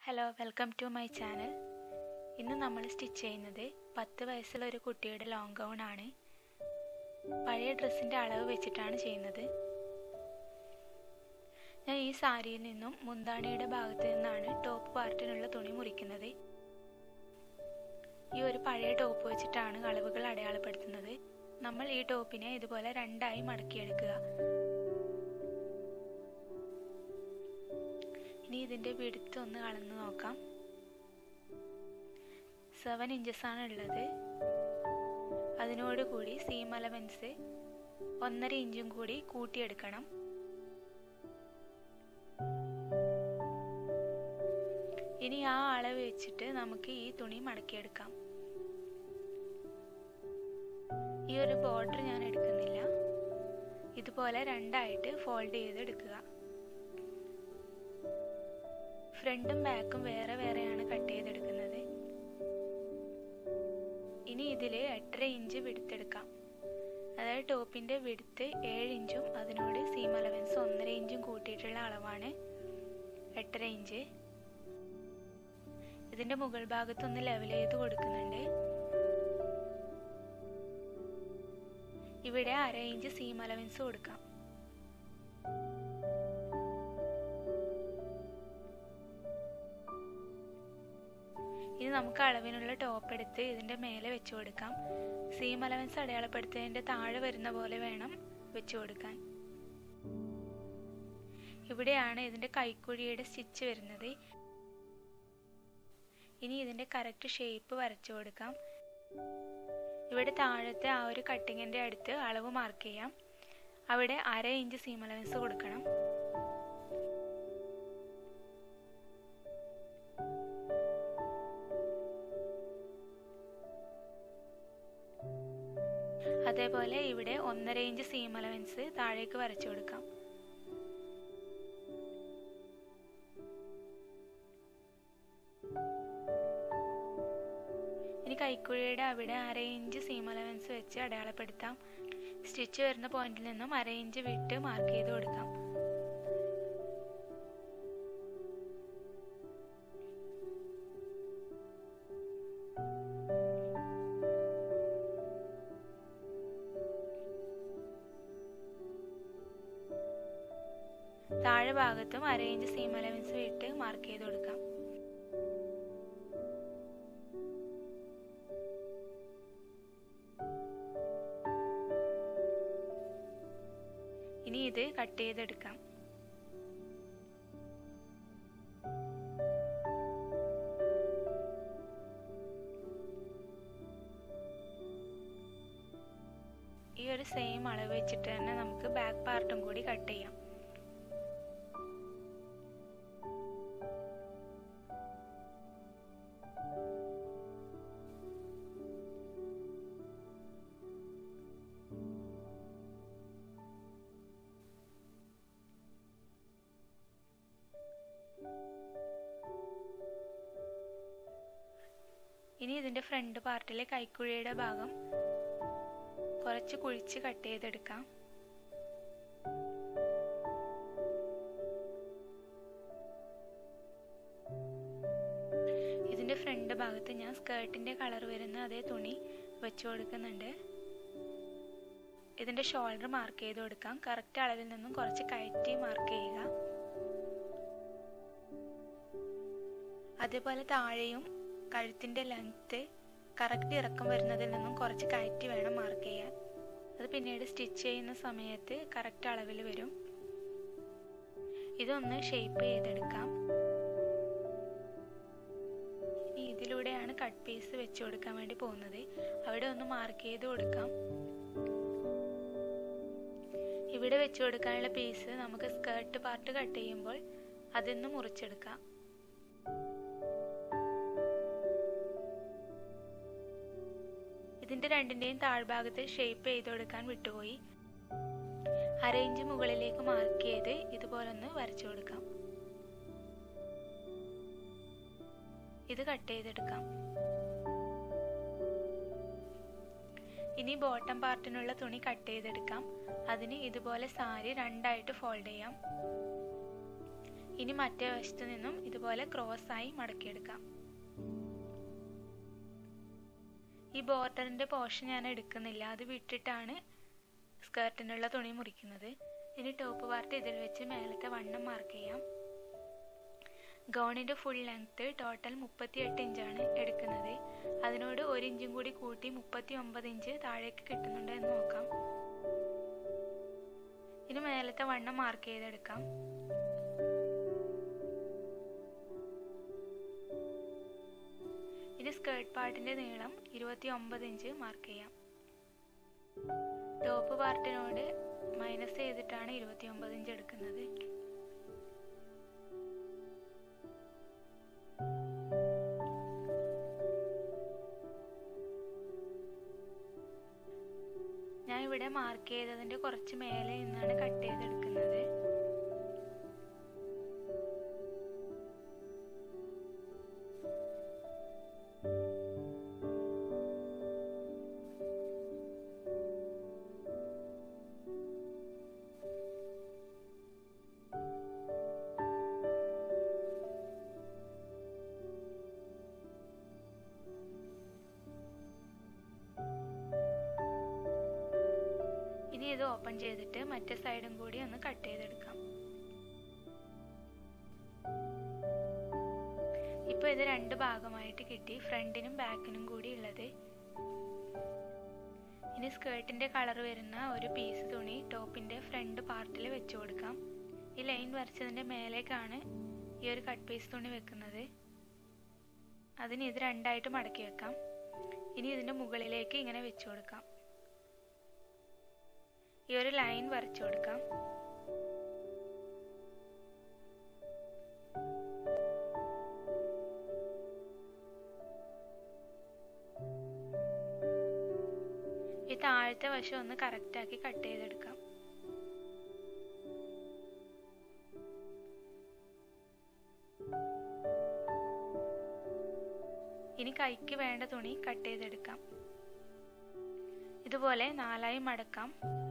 hello welcome to my channel ഇന്ന് നമ്മൾ stitch ചെയ്യുന്നത് പത്ത് വയസ്സുള്ള ഒരു കുട്ടിയുടെ ലോങ് ഗൗൺ ആണ് പഴയ ഡ്രസ്സിൻ്റെ അളവ് വെച്ചിട്ടാണ് ചെയ്യുന്നത് ഞാൻ ഈ സാരിയിൽ നിന്നും മുന്താണിയുടെ ഭാഗത്ത് നിന്നാണ് ടോപ്പ് പാർട്ടിനുള്ള തുണി മുറിക്കുന്നത് ഈ ഒരു പഴയ ടോപ്പ് വെച്ചിട്ടാണ് അളവുകൾ അടയാളപ്പെടുത്തുന്നത് നമ്മൾ ഈ ടോപ്പിനെ ഇതുപോലെ രണ്ടായി മടക്കിയെടുക്കുക ഇനി ഇതിൻ്റെ വിടുത്ത് ഒന്ന് അളന്ന് നോക്കാം സെവൻ ഇഞ്ചസ് ആണ് ഉള്ളത് അതിനോട് കൂടി സീം അലവൻസ് ഒന്നര ഇഞ്ചും കൂടി കൂട്ടിയെടുക്കണം ഇനി ആ അളവ് വെച്ചിട്ട് നമുക്ക് ഈ തുണി മടക്കിയെടുക്കാം ഈ ഒരു ബോർഡർ ഞാൻ എടുക്കുന്നില്ല ഇതുപോലെ രണ്ടായിട്ട് ഫോൾഡ് ചെയ്ത് എടുക്കുക ഫ്രണ്ടും ബാക്കും വേറെ വേറെയാണ് കട്ട് ചെയ്തെടുക്കുന്നത് ഇനി ഇതിൽ എട്ടര ഇഞ്ച് വിടുത്തെടുക്കാം അതായത് ടോപ്പിന്റെ വിടുത്ത് ഏഴ് ഇഞ്ചും അതിനോട് സീം അലവൻസ് ഒന്നര ഇഞ്ചും കൂട്ടിയിട്ടുള്ള അളവാണ് എട്ടര ഇഞ്ച് ഇതിന്റെ മുകൾ ഭാഗത്തൊന്ന് ലെവൽ ചെയ്ത് കൊടുക്കുന്നുണ്ട് ഇവിടെ അര ഇഞ്ച് സീം അലവൻസ് കൊടുക്കാം ഇനി നമുക്ക് അളവിനുള്ള ടോപ്പ് എടുത്ത് ഇതിന്റെ മേലെ വെച്ചു കൊടുക്കാം സീം അലവൻസ് അടയാളപ്പെടുത്തുന്നതിന്റെ താഴെ വരുന്ന പോലെ വേണം വെച്ചു കൊടുക്കാൻ ഇവിടെയാണ് ഇതിന്റെ കൈക്കുഴിയുടെ സ്റ്റിച്ച് വരുന്നത് ഇനി ഇതിന്റെ കറക്റ്റ് ഷേപ്പ് വരച്ചു കൊടുക്കാം ഇവിടെ താഴത്തെ ആ ഒരു കട്ടിങ്ങിന്റെ അടുത്ത് അളവ് മാർക്ക് ചെയ്യാം അവിടെ അര ഇഞ്ച് സീം അലവൻസ് കൊടുക്കണം അതേപോലെ ഇവിടെ ഒന്നര ഇഞ്ച് സീം അലവൻസ് താഴേക്ക് വരച്ചു കൊടുക്കാം ഇനി കൈക്കുഴിയുടെ അവിടെ അര ഇഞ്ച് സീം അലവൻസ് വെച്ച് അടയാളപ്പെടുത്താം സ്റ്റിച്ച് വരുന്ന പോയിന്റിൽ നിന്നും അര ഇഞ്ച് വിട്ട് മാർക്ക് ചെയ്ത് കൊടുക്കാം താഴെ ഭാഗത്തും അര ഇഞ്ച് സീം അലവൻസ് വിട്ട് മാർക്ക് ചെയ്ത് കൊടുക്കാം ഇനി ഇത് കട്ട് ചെയ്തെടുക്കാം ഈ ഒരു സെയിം അളവ് വെച്ചിട്ട് തന്നെ നമുക്ക് ബാക്ക് പാർട്ടും കൂടി കട്ട് ചെയ്യാം ഇനി ഇതിന്റെ ഫ്രണ്ട് പാർട്ടിലെ കൈക്കുഴിയുടെ ഭാഗം കുറച്ച് കുഴിച്ച് കട്ട് ചെയ്തെടുക്കാം ഇതിന്റെ ഫ്രണ്ട് ഭാഗത്ത് ഞാൻ സ്കേർട്ടിന്റെ കളർ വരുന്ന അതേ തുണി വെച്ചു കൊടുക്കുന്നുണ്ട് ഇതിന്റെ ഷോൾഡർ മാർക്ക് ചെയ്ത് കൊടുക്കാം കറക്റ്റ് അളവിൽ നിന്നും കുറച്ച് കയറ്റി മാർക്ക് ചെയ്യുക അതേപോലെ താഴെയും കഴുത്തിന്റെ ലെങ്ത്ത് കറക്റ്റ് ഇറക്കം വരുന്നതിൽ നിന്നും കുറച്ച് കയറ്റി വേണം മാർക്ക് ചെയ്യാൻ അത് പിന്നീട് സ്റ്റിച്ച് ചെയ്യുന്ന സമയത്ത് കറക്റ്റ് അളവിൽ വരും ഇതൊന്ന് ഷേപ്പ് ചെയ്തെടുക്കാം ഇനി ഇതിലൂടെയാണ് കട്ട് പീസ് വെച്ച് കൊടുക്കാൻ വേണ്ടി പോകുന്നത് അവിടെ ഒന്ന് മാർക്ക് ചെയ്ത് കൊടുക്കാം ഇവിടെ വെച്ച് കൊടുക്കാനുള്ള പീസ് നമുക്ക് സ്കേർട്ട് പാർട്ട് കട്ട് ചെയ്യുമ്പോൾ അതിന്ന് മുറിച്ചെടുക്കാം ഇതിന്റെ രണ്ടിന്റെയും താഴ്ഭാഗത്ത് ഷേപ്പ് ചെയ്ത് കൊടുക്കാൻ വിട്ടുപോയി അര ഇഞ്ച് മുകളിലേക്ക് മാർക്ക് ചെയ്ത് ഇതുപോലെ ഒന്ന് വരച്ചു കൊടുക്കാം ഇത് കട്ട് ചെയ്തെടുക്കാം ഇനി ബോട്ടം പാർട്ടിനുള്ള തുണി കട്ട് ചെയ്തെടുക്കാം അതിന് ഇതുപോലെ സാരി രണ്ടായിട്ട് ഫോൾഡ് ചെയ്യാം ഇനി മറ്റേ വശത്തു നിന്നും ഇതുപോലെ ക്രോസ് ആയി മടക്കിയെടുക്കാം ഈ ബോർഡറിന്റെ പോർഷൻ ഞാൻ എടുക്കുന്നില്ല അത് വിട്ടിട്ടാണ് സ്കേർട്ടിനുള്ള തുണി മുറിക്കുന്നത് ഇനി ടോപ്പ് പാർട്ട് ഇതിൽ വെച്ച് മേലത്തെ വണ്ണം മാർക്ക് ചെയ്യാം ഗൗണിന്റെ ഫുൾ ലെങ്ത് ടോട്ടൽ മുപ്പത്തിയെട്ട് ഇഞ്ചാണ് എടുക്കുന്നത് അതിനോട് ഒരു ഇഞ്ചും കൂടി കൂട്ടി മുപ്പത്തി ഒമ്പത് ഇഞ്ച് താഴേക്ക് കിട്ടുന്നുണ്ടോ എന്ന് നോക്കാം ഇനി മേലത്തെ വണ്ണം മാർക്ക് ചെയ്തെടുക്കാം ഇനി സ്കേർട്ട് പാർട്ടിന്റെ നീളം ഇരുപത്തി ഒമ്പത് ഇഞ്ച് മാർക്ക് ചെയ്യാം ടോപ്പ് പാർട്ടിനോട് മൈനസ് ചെയ്തിട്ടാണ് ഇരുപത്തി ഒമ്പത് ഇഞ്ച് എടുക്കുന്നത് ഞാൻ ഇവിടെ മാർക്ക് ചെയ്തതിന്റെ കുറച്ച് മേലെ നിന്നാണ് കട്ട് ചെയ്തെടുക്കുന്നത് ഇനി ഇത് ഓപ്പൺ ചെയ്തിട്ട് മറ്റേ സൈഡും കൂടി ഒന്ന് കട്ട് ചെയ്തെടുക്കാം ഇപ്പൊ ഇത് രണ്ട് ഭാഗമായിട്ട് കിട്ടി ഫ്രണ്ടിനും ബാക്കിനും കൂടി ഉള്ളത് ഇനി സ്കേർട്ടിന്റെ കളർ വരുന്ന ഒരു പീസ് തുണി ടോപ്പിന്റെ ഫ്രണ്ട് പാർട്ടിൽ വെച്ചു കൊടുക്കാം ഈ ലൈൻ വരച്ചതിന്റെ മേലേക്കാണ് ഈ ഒരു കട്ട് പീസ് തുണി വെക്കുന്നത് അതിന് ഇത് രണ്ടായിട്ട് മടക്കി വെക്കാം ഇനി ഇതിന്റെ മുകളിലേക്ക് ഇങ്ങനെ വെച്ചു കൊടുക്കാം ഈ ഒരു ലൈൻ വരച്ചു കൊടുക്കാം ഈ താഴത്തെ വശം ഒന്ന് കറക്റ്റ് ആക്കി കട്ട് ചെയ്തെടുക്കാം ഇനി കൈക്ക് വേണ്ട തുണി കട്ട് ചെയ്തെടുക്കാം ഇതുപോലെ നാലായി മടക്കാം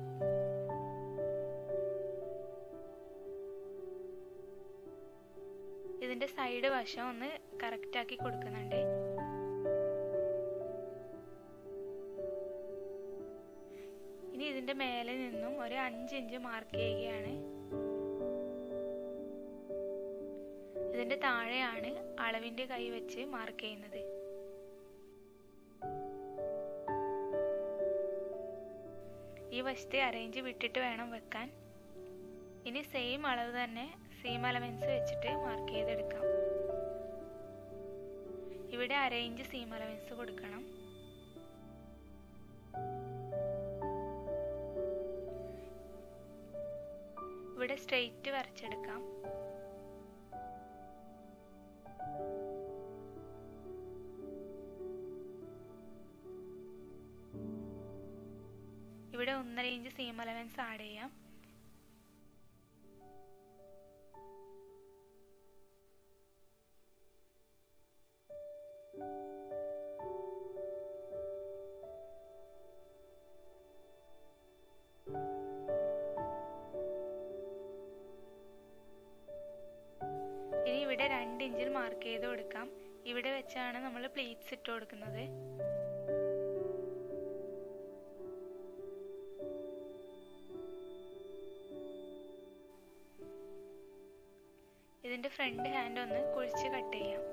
ഇതിന്റെ സൈഡ് വശം ഒന്ന് കറക്റ്റ് ആക്കി കൊടുക്കുന്നുണ്ട് ഇനി ഇതിന്റെ മേലെ നിന്നും ഒരു അഞ്ച് ഇഞ്ച് മാർക്ക് ചെയ്യുകയാണ് ഇതിന്റെ താഴെയാണ് അളവിന്റെ കൈ വെച്ച് മാർക്ക് ചെയ്യുന്നത് ഈ വശത്തെ അറേഞ്ച് വിട്ടിട്ട് വേണം വെക്കാൻ ഇനി സെയിം അളവ് തന്നെ സീം അലവൻസ് വെച്ചിട്ട് മാർക്ക് ചെയ്തെടുക്കാം ഇവിടെ അറേഞ്ച് സീം അലവൻസ് കൊടുക്കണം ഇവിടെ സ്ട്രെയിറ്റ് വരച്ചെടുക്കാം ഇവിടെ ഒന്നര ഇഞ്ച് സീം അലവൻസ് ആഡ് ചെയ്യാം ഇനി ഇവിടെ രണ്ട് ഇഞ്ചിൽ മാർക്ക് ചെയ്ത് കൊടുക്കാം ഇവിടെ വെച്ചാണ് നമ്മൾ പ്ലീറ്റ്സ് ഇട്ട് കൊടുക്കുന്നത് ഇതിന്റെ ഫ്രണ്ട് ഹാൻഡ് ഒന്ന് കുഴിച്ച് കട്ട് ചെയ്യാം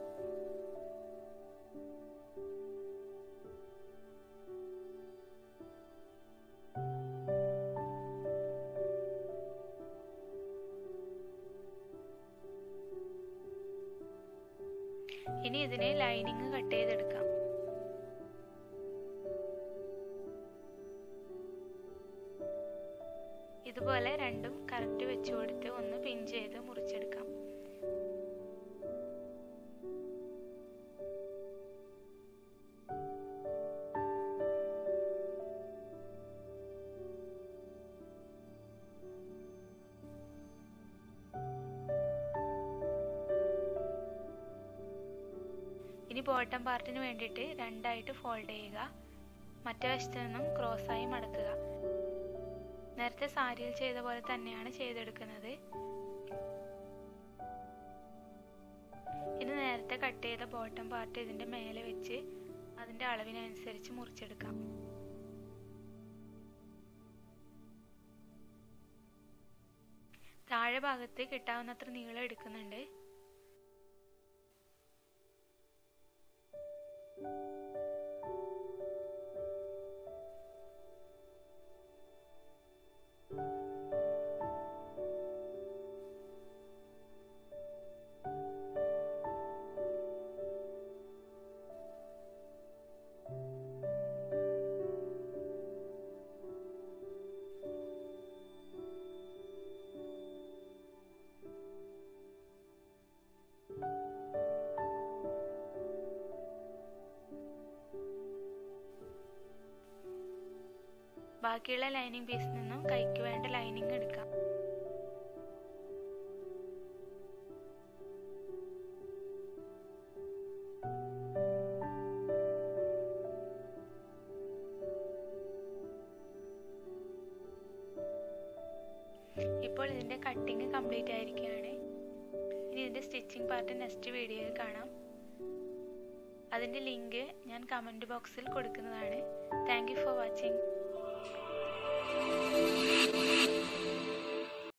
ഇനി ഇതിനെ ലൈനിങ് കട്ട് ചെയ്തെടുക്കാം ഇതുപോലെ രണ്ടും കറക്റ്റ് വെച്ചു കൊടുത്ത് ഒന്ന് പിൻ ചെയ്ത് മുറിച്ചെടുക്കാം ഇനി ബോട്ടം പാർട്ടിന് വേണ്ടിയിട്ട് രണ്ടായിട്ട് ഫോൾഡ് ചെയ്യുക മറ്റേ വശത്ത് നിന്നും ക്രോസ് ആയി മടക്കുക നേരത്തെ സാരിയിൽ ചെയ്ത പോലെ തന്നെയാണ് ചെയ്തെടുക്കുന്നത് കട്ട് ചെയ്ത ബോട്ടം പാർട്ട് ഇതിൻ്റെ മേലെ വെച്ച് അതിൻ്റെ അളവിനനുസരിച്ച് മുറിച്ചെടുക്കാം താഴെ ഭാഗത്ത് കിട്ടാവുന്നത്ര നീളം എടുക്കുന്നുണ്ട് ബാക്കിയുള്ള ലൈനിങ് പീസിൽ നിന്നും കൈക്ക് വേണ്ട ലൈനിങ് എടുക്കാം ഇപ്പോൾ ഇതിൻ്റെ കട്ടിങ് കംപ്ലീറ്റ് ആയിരിക്കുകയാണ് ഇനി ഇതിൻ്റെ സ്റ്റിച്ചിങ് പാർട്ട് നെക്സ്റ്റ് വീഡിയോയിൽ കാണാം അതിൻ്റെ ലിങ്ക് ഞാൻ കമൻറ്റ് ബോക്സിൽ കൊടുക്കുന്നതാണ് താങ്ക് യു ഫോർ വാച്ചിങ്